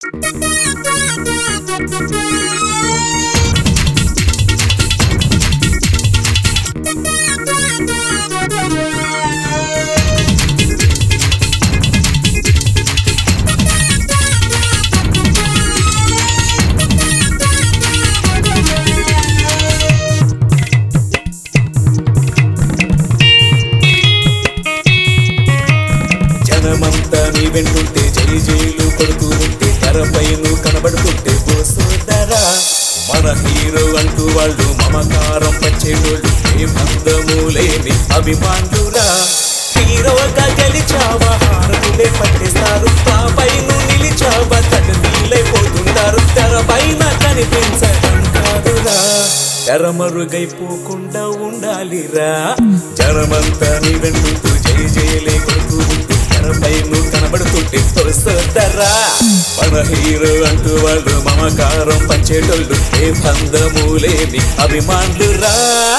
జనమంతా నీ వెంటుంటే జై జైలు కొడుతూ ఉంటే తెరపై నువ్వు కనబడుతుంటే ఓ సోదరా మన హీరో అంటూ వాళ్ళు మమకారం పంచేటోళ్ళు ఏ బంధము లేని అభిమానురా హీరోగా గెలిచావా హారతులే పట్టేస్తారు తాపై నువ్వు నిలిచావా తటనీలైపోతుంటారు తెరపైన కనిపించడం కాదురా తెరమరుగైపోకుండా ఉండాలిరా జనమంతా నీ వెంటుంటూ జై జయలే కొడుతూ ఉంటే తెరపై నువ్వు కనబడుతుంటే తోస్తరా మన హీరో అంటూ వాళ్ళు మమకారం పంచేటోళ్ళు ఏ బంధము లేని అభిమానులురా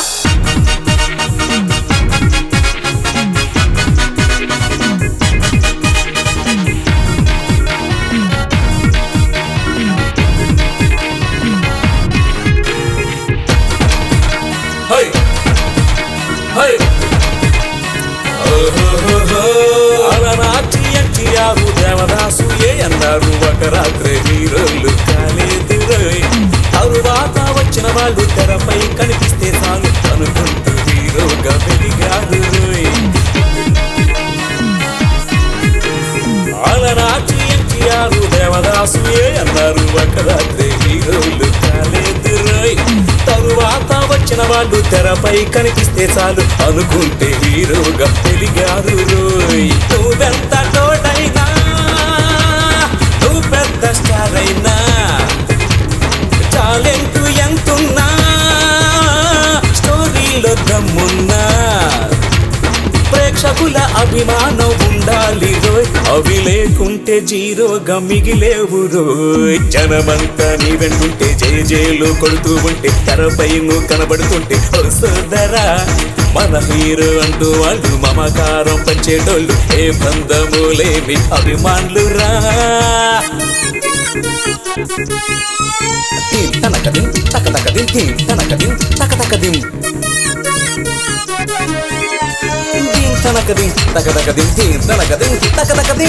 హై హై అలనాటి ఎన్టీఆర్ దేవదాసు ఏ అన్నారు ఒక రాత్రి హీరోలు కాలేదు రోయ్. తరువాత వచ్చిన వాళ్ళు తెరపై కనిపిస్తే చాలు అనుకుంటూ హీరోగా వెలిగారు రోయ్. అలనాటి ఎన్టీఆర్ దేవదాసు ఏ అన్నారు ఒక రాత్రి హీరోలు కాలేదు రోయ్. తరువాత వచ్చిన వాళ్ళు తెరపై కనిపిస్తే చాలు అనుకుంటే హీరోగా పెరిగారు రోయ్ నువ్వెంత తోడైనా నువ్వు పెద్ద స్టార్ అయినా టాలెంట్ ఎంతున్నా స్టోరీలో దమ్మున్నా ప్రేక్షకుల అభిమానం ఉండాలి రోయ్ అవి లేకుంటే జీరోగా మిగిలేవు రోయ్ జనమంతా నీ వెంటుంటే జయ జయలు కొడుతూ ఉంటే తెరపై నువ్వు కనబడుతుంటే ఓ సోదరా మన హీరో అంటూ వాళ్ళు మమకారం పంచేటోళ్ళు ఏ బంధము లేని అభిమానులురా టీం తనకదిం తక తకదిం టీం తనకదిం తక తకదిం టీం తనకదిం తక తకదిం టీం తనకదిం తక తకదిం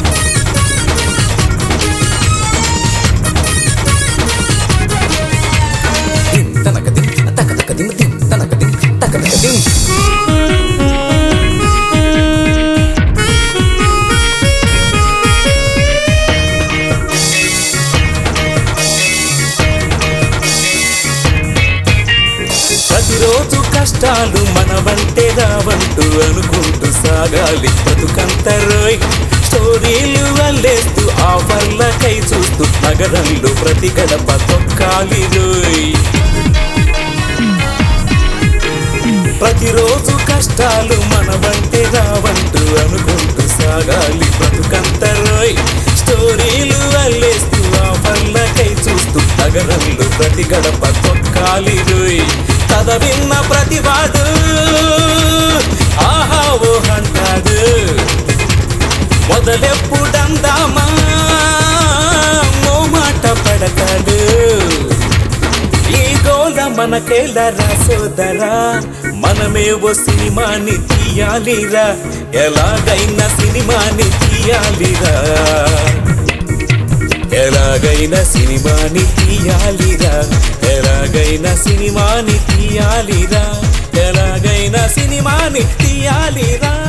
టీం తనకదిం తక తకదిం టీం తనకదిం తక తకదిం ప్రతిరోజు కష్టాలు మనవంటే రావంటూ అనుకుంటూ సాగాలి బతుకంతరోయ్ స్టోరీలు వల్లేస్తూ ఆఫర్లకై చూస్తూ నగరంలో ప్రతి గడప తొక్కాలి రోయ్ ప్రతిరోజు కష్టాలు మనవంటే రావంటూ అనుకుంటూ సాగాలి బ్రతుకంతరోయ్ స్టోరీలు అల్లేస్తూ ఆఫర్లకై చూస్తూ నగరంలో ప్రతి గడప తొక్కాలి రోయ్ కథ విన్న ప్రతివాడు ఆహా ఓ అంటాడు మొదలెప్పుడందామా ఓ మాట పడతాడు ఈ గోల మనకేలరా సోదరా మనమే ఓ సినిమాని తీయాలిరా ఎలాగైనా సినిమాని తీయాలిరా ఎలాగైనా సినిమాని తీయాలిరా ఎలాగైనా సినిమాని తీయాలిరా ఎలాగైనా సినిమాని తీయాలిరా